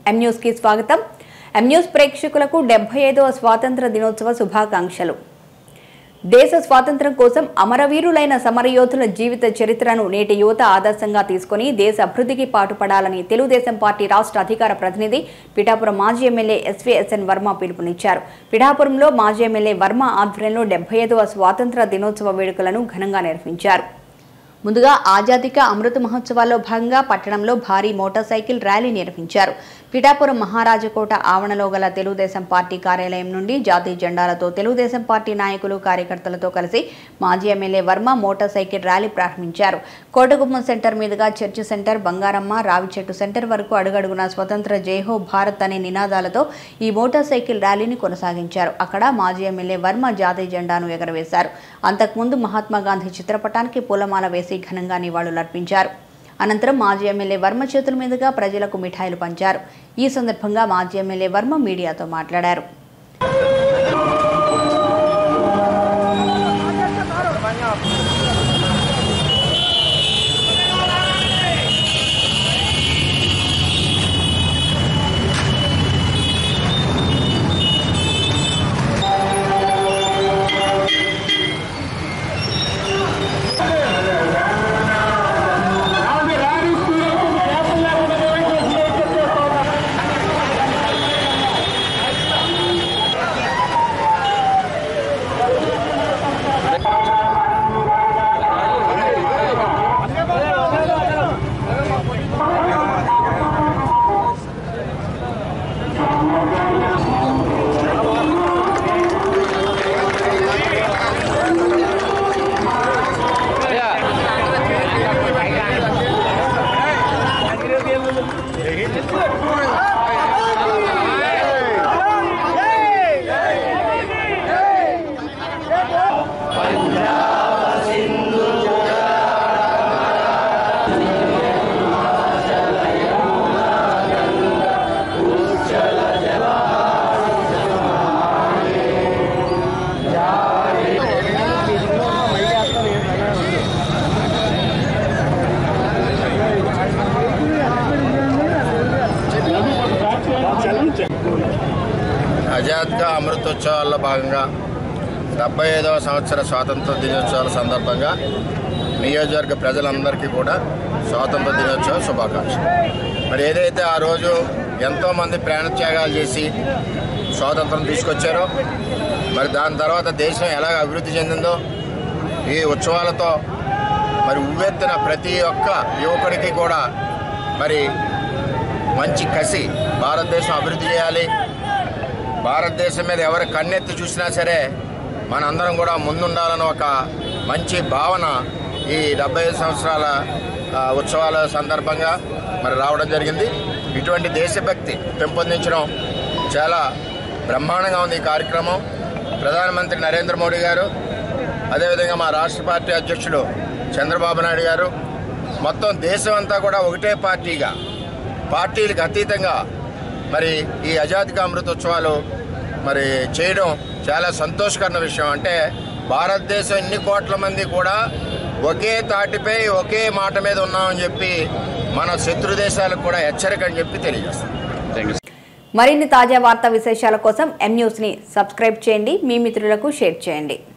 M news కి స్వాగతం M news ప్రేక్షకులకు డెబ్బై ఐదవ స్వాతంత్ర దినోత్సవ శుభాకాంక్షలు దేశ స్వాతంత్ర్యం కోసం అమరవీరులైన సమరయోధుల జీవిత చరిత్రను నేటి యువత ఆదర్శంగా తీసుకుని దేశ అభివృద్ధికి పాటుపడాలని తెలుగుదేశం పార్టీ రాష్ట్ర అధికార ప్రతినిధి పిఠాపురం మాజీ ఎమ్మెల్యే ఎస్వీఎస్ఎన్ వర్మ పిలుపునిచ్చారు పిఠాపురంలో మాజీ ఎమ్మెల్యే వర్మ ఆధ్వర్యంలో డెబ్బై ఐదవ స్వాతంత్ర దినోత్సవ వేడుకలను ఘనంగా నిర్వహించారు ముందుగా ఆజాదీక అమృత మహోత్సవాల్లో భాగంగా పట్టణంలో భారీ మోటార్ సైకిల్ ర్యాలీ నిర్వహించారు పిఠాపురం మహారాజకోట ఆవరణలో గల తెలుగుదేశం పార్టీ కార్యాలయం నుండి జాతీయ జెండాలతో తెలుగుదేశం పార్టీ నాయకులు కార్యకర్తలతో కలిసి మాజీ MLA Varma motor cycle rally ప్రారంభించారు కోటగుమ్మం సెంటర్ మీదుగా చర్చి సెంటర్ బంగారమ్మ రావిచెట్టు సెంటర్ వరకు అడుగడుగున స్వతంత్ర జైహో భారత్ అనే నినాదాలతో ఈ మోటార్ సైకిల్ ర్యాలీని కొనసాగించారు అక్కడ మాజీ ఎమ్మెల్యే వర్మ జాతీయ జెండాను ఎగరవేశారు అంతకుముందు మహాత్మా గాంధీ చిత్రపటానికి పూలమాల వేసి ఘనంగా నివాళులర్పించారు అనంతరం మాజీ ఎమ్మెల్యే వర్మ చేతుల మీదుగా ప్రజలకు మిఠాయిలు పంచారు ఈ సందర్భంగా మాజీ ఎమ్మెల్యే వర్మ మీడియాతో మాట్లాడారు ఆజాద్గా అమృతోత్సవాల్లో భాగంగా డెబ్బై ఐదవ సంవత్సర స్వాతంత్ర దినోత్సవాల సందర్భంగా నియోజకవర్గ ప్రజలందరికీ కూడా స్వాతంత్ర దినోత్సవ శుభాకాంక్షలు మరి ఏదైతే ఆ రోజు ఎంతోమంది ప్రాణత్యాగాలు చేసి స్వాతంత్రం తీసుకొచ్చారో మరి దాని తర్వాత దేశం ఎలాగ అభివృద్ధి చెందిందో ఈ ఉత్సవాలతో మరి ఉవ్వెత్తిన ప్రతి ఒక్క యువకుడికి కూడా మరి మంచి కసి భారతదేశం అభివృద్ధి చేయాలి భారతదేశం మీద ఎవరు కన్నెత్తి చూసినా సరే మనందరం కూడా ముందుండాలని ఒక మంచి భావన ఈ డెబ్బై ఐదు సంవత్సరాల ఆ, ఉత్సవాల సందర్భంగా మరి రావడం జరిగింది ఇటువంటి దేశభక్తి పెంపొందించడం చాలా బ్రహ్మాండంగా ఉంది ఈ కార్యక్రమం ప్రధానమంత్రి నరేంద్ర మోడీ గారు అదేవిధంగా మా రాష్ట్ర పార్టీ అధ్యక్షుడు చంద్రబాబు నాయుడు గారు మొత్తం దేశం అంతా కూడా ఒకటే పార్టీగా పార్టీలకు అతీతంగా మరి ఈ అజాదిక అమృతోత్సవాలు మరి చేయడం చాలా సంతోషకరమైన విషయం అంటే భారతదేశం ఇన్ని కోట్ల మంది కూడా ఒకే తాటిపై ఒకే మాట మీద ఉన్నామని చెప్పి మన శత్రు దేశాలకు కూడా హెచ్చరిక అని చెప్పి తెలియజేస్తాం మరిన్ని తాజా వార్తా విశేషాల కోసం ఎం న్యూస్ ని సబ్స్క్రైబ్ చేయండి మీ మిత్రులకు షేర్ చేయండి